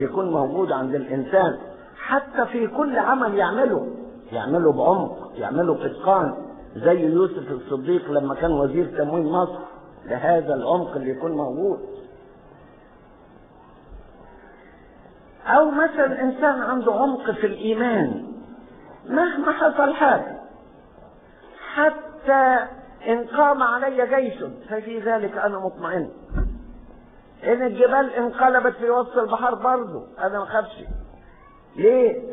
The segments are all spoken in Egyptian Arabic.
يكون موجود عند الإنسان حتى في كل عمل يعمله يعمله بعمق يعمله بإتقان زي يوسف الصديق لما كان وزير تموين مصر لهذا العمق اللي يكون موجود أو مثلا إنسان عنده عمق في الإيمان مهما حصل حاجة حتى إن قام علي جيش ففي ذلك أنا مطمئن إن الجبال انقلبت في وسط البحر برضه أنا ما خافش ليه؟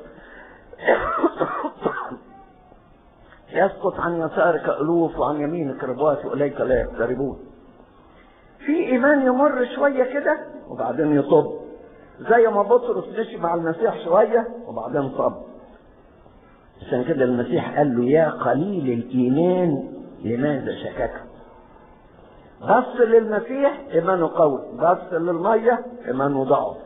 يسقط عن يسارك ألوف وعن يمينك ربوات وإليك لا يقتربون في إيمان يمر شوية كده وبعدين يطب زي ما بطرس مشي مع المسيح شوية وبعدين صب عشان كده المسيح قال له يا قليل الإيمان لماذا شككت بص للمسيح إيمانه قوي بص للمية إيمانه ضعف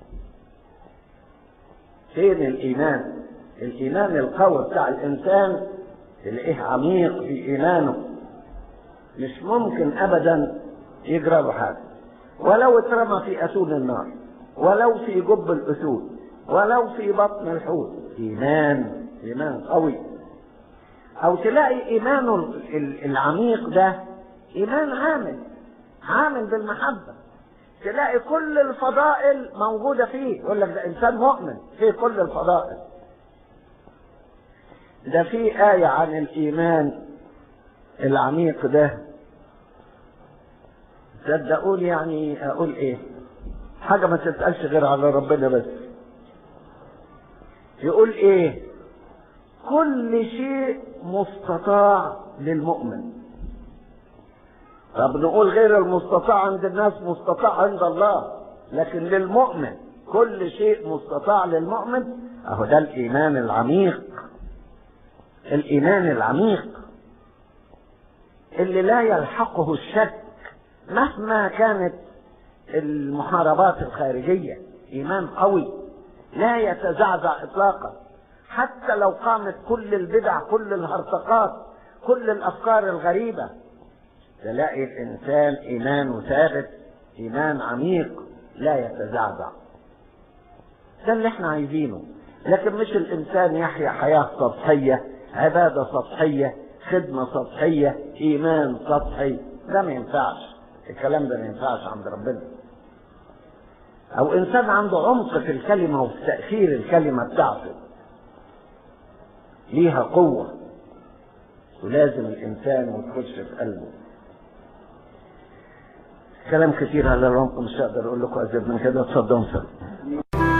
فين الإيمان الإيمان القوي بتاع الإنسان تلاقيه عميق في إيمانه مش ممكن أبدا يجرى له حاجة ولو اترمى في أسود النار ولو في جب الأسود ولو في بطن الحوت إيمان إيمان قوي أو تلاقي إيمانه العميق ده إيمان عامل عامل بالمحبة تلاقي كل الفضائل موجودة فيه يقول لك ده إنسان مؤمن فيه كل الفضائل ده في آية عن الإيمان العميق ده صدقوني يعني أقول إيه حاجة ما تتقالش غير على ربنا بس يقول إيه كل شيء مستطاع للمؤمن طب نقول غير المستطاع عند الناس مستطاع عند الله لكن للمؤمن كل شيء مستطاع للمؤمن اهو ده الايمان العميق الايمان العميق اللي لا يلحقه الشك مهما كانت المحاربات الخارجيه ايمان قوي لا يتزعزع اطلاقا حتى لو قامت كل البدع كل الهرطقات كل الافكار الغريبه تلاقي الانسان ايمانه ثابت ايمان عميق لا يتزعزع ده اللي احنا عايزينه لكن مش الانسان يحيا حياه سطحيه عباده سطحيه خدمه سطحيه ايمان سطحي ده ما ينفعش الكلام ده ما ينفعش عند ربنا او انسان عنده عمق في الكلمه وفي تاثير الكلمه بتاعته ليها قوه ولازم الانسان ما تخش في قلبه كلام كتير على العمق مش هقدر اقول لكم ازيد من كده تصدقوا